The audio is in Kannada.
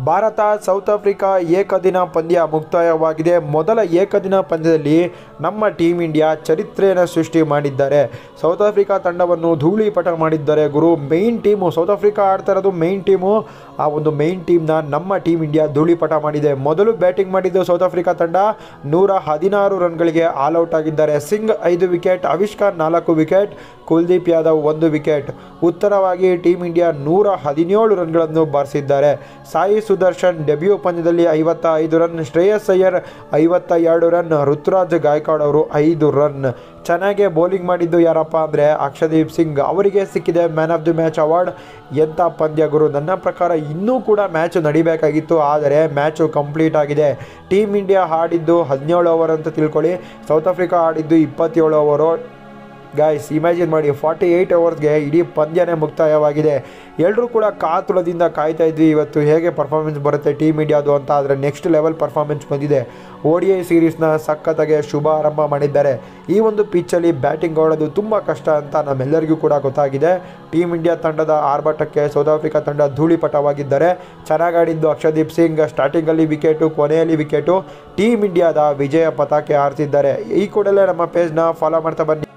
ಭಾರತ ಸೌತ್ ಆಫ್ರಿಕಾ ಏಕದಿನ ಪಂದ್ಯ ಮುಕ್ತಾಯವಾಗಿದೆ ಮೊದಲ ಏಕದಿನ ಪಂದ್ಯದಲ್ಲಿ ನಮ್ಮ ಟೀಮ್ ಇಂಡಿಯಾ ಚರಿತ್ರೆಯನ್ನು ಸೃಷ್ಟಿ ಮಾಡಿದ್ದಾರೆ ಸೌತ್ ಆಫ್ರಿಕಾ ತಂಡವನ್ನು ಧೂಳಿಪಟ ಮಾಡಿದ್ದಾರೆ ಗುರು ಮೈನ್ ಟೀಮು ಸೌತ್ ಆಫ್ರಿಕಾ ಆಡ್ತಾ ಇರೋದು ಮೈನ್ ಟೀಮು ಆ ಒಂದು ಮೈನ್ ಟೀಮ್ನ ನಮ್ಮ ಟೀಮ್ ಇಂಡಿಯಾ ಧೂಳಿಪಟ ಮಾಡಿದೆ ಮೊದಲು ಬ್ಯಾಟಿಂಗ್ ಮಾಡಿದ್ದು ಸೌತ್ ಆಫ್ರಿಕಾ ತಂಡ ನೂರ ಹದಿನಾರು ರನ್ಗಳಿಗೆ ಆಲ್ ಔಟ್ ಆಗಿದ್ದಾರೆ ಸಿಂಗ್ ಐದು ವಿಕೆಟ್ ಆವಿಷ್ಕಾರ್ ನಾಲ್ಕು ವಿಕೆಟ್ ಕುಲ್ದೀಪ್ ಯಾದವ್ ಒಂದು ವಿಕೆಟ್ ಉತ್ತರವಾಗಿ ಟೀಮ್ ಇಂಡಿಯಾ ನೂರ ಹದಿನೇಳು ರನ್ಗಳನ್ನು ಬಾರಿಸಿದ್ದಾರೆ ಸಾಯಿ ಸುದರ್ಶನ್ ಡೆಬ್ಯೂ ಪಂದ್ಯದಲ್ಲಿ ಐವತ್ತ ಐದು ರನ್ ಶ್ರೇಯಸ್ ಅಯ್ಯರ್ ಐವತ್ತ ಎರಡು ರನ್ ಋತುರಾಜ್ ಗಾಯಕ್ವಾಡ್ ಅವರು ಐದು ರನ್ ಚೆನ್ನಾಗೆ ಬೌಲಿಂಗ್ ಮಾಡಿದ್ದು ಯಾರಪ್ಪ ಅಂದರೆ ಅಕ್ಷದೀಪ್ ಸಿಂಗ್ ಅವರಿಗೆ ಸಿಕ್ಕಿದೆ man of the match award ಎಂಥ ಪಂದ್ಯ ಗುರು ನನ್ನ ಪ್ರಕಾರ ಇನ್ನೂ ಕೂಡ ಮ್ಯಾಚ್ ನಡಿಬೇಕಾಗಿತ್ತು ಆದರೆ ಮ್ಯಾಚು ಕಂಪ್ಲೀಟ್ ಆಗಿದೆ ಟೀಮ್ ಇಂಡಿಯಾ ಆಡಿದ್ದು ಹದಿನೇಳು ಓವರ್ ಅಂತ ತಿಳ್ಕೊಳ್ಳಿ ಸೌತ್ ಆಫ್ರಿಕಾ ಆಡಿದ್ದು ಇಪ್ಪತ್ತೇಳು ಓವರು ಗಾಯ್ಸ್ ಇಮ್ಯಾಜಿನ್ ಮಾಡಿ ಫಾರ್ಟಿ ಏಯ್ಟ್ ಅವರ್ಸ್ಗೆ ಇಡೀ ಪಂದ್ಯನೇ ಮುಕ್ತಾಯವಾಗಿದೆ ಎಲ್ಲರೂ ಕೂಡ ಕಾತುರದಿಂದ ಕಾಯ್ತಾ ಇದ್ವಿ ಇವತ್ತು ಹೇಗೆ ಪರ್ಫಾರ್ಮೆನ್ಸ್ ಬರುತ್ತೆ ಟೀಮ್ ಇಂಡಿಯಾದು ಅಂತ ಆದರೆ ನೆಕ್ಸ್ಟ್ ಲೆವೆಲ್ ಪರ್ಫಾರ್ಮೆನ್ಸ್ ಬಂದಿದೆ ಓ ಡಿ ಐ ಸೀರೀಸ್ನ ಸಖತ್ತಾಗೆ ಶುಭ ಆರಂಭ ಮಾಡಿದ್ದಾರೆ ಈ ಒಂದು ಪಿಚ್ಚಲ್ಲಿ ಬ್ಯಾಟಿಂಗ್ ಆಡೋದು ತುಂಬ ಕಷ್ಟ ಅಂತ ನಮ್ಮೆಲ್ಲರಿಗೂ ಕೂಡ ಗೊತ್ತಾಗಿದೆ ಟೀಮ್ ಇಂಡಿಯಾ ತಂಡದ ಆರ್ಭಟಕ್ಕೆ ಸೌತ್ ಆಫ್ರಿಕಾ ತಂಡ ಧೂಳಿಪಟವಾಗಿದ್ದಾರೆ ಚೆನ್ನಾಗಿ ಆಡಿದ್ದು ಅಕ್ಷದೀಪ್ ಸಿಂಗ್ ಸ್ಟಾರ್ಟಿಂಗಲ್ಲಿ ವಿಕೆಟು ಕೊನೆಯಲ್ಲಿ ವಿಕೆಟು ಟೀಮ್ ಇಂಡಿಯಾದ ವಿಜಯ ಪತಾಕೆ ಹಾರಿಸಿದ್ದಾರೆ ಈ ಕೂಡಲೇ ನಮ್ಮ ಪೇಜ್ನ ಫಾಲೋ ಮಾಡ್ತಾ ಬನ್ನಿ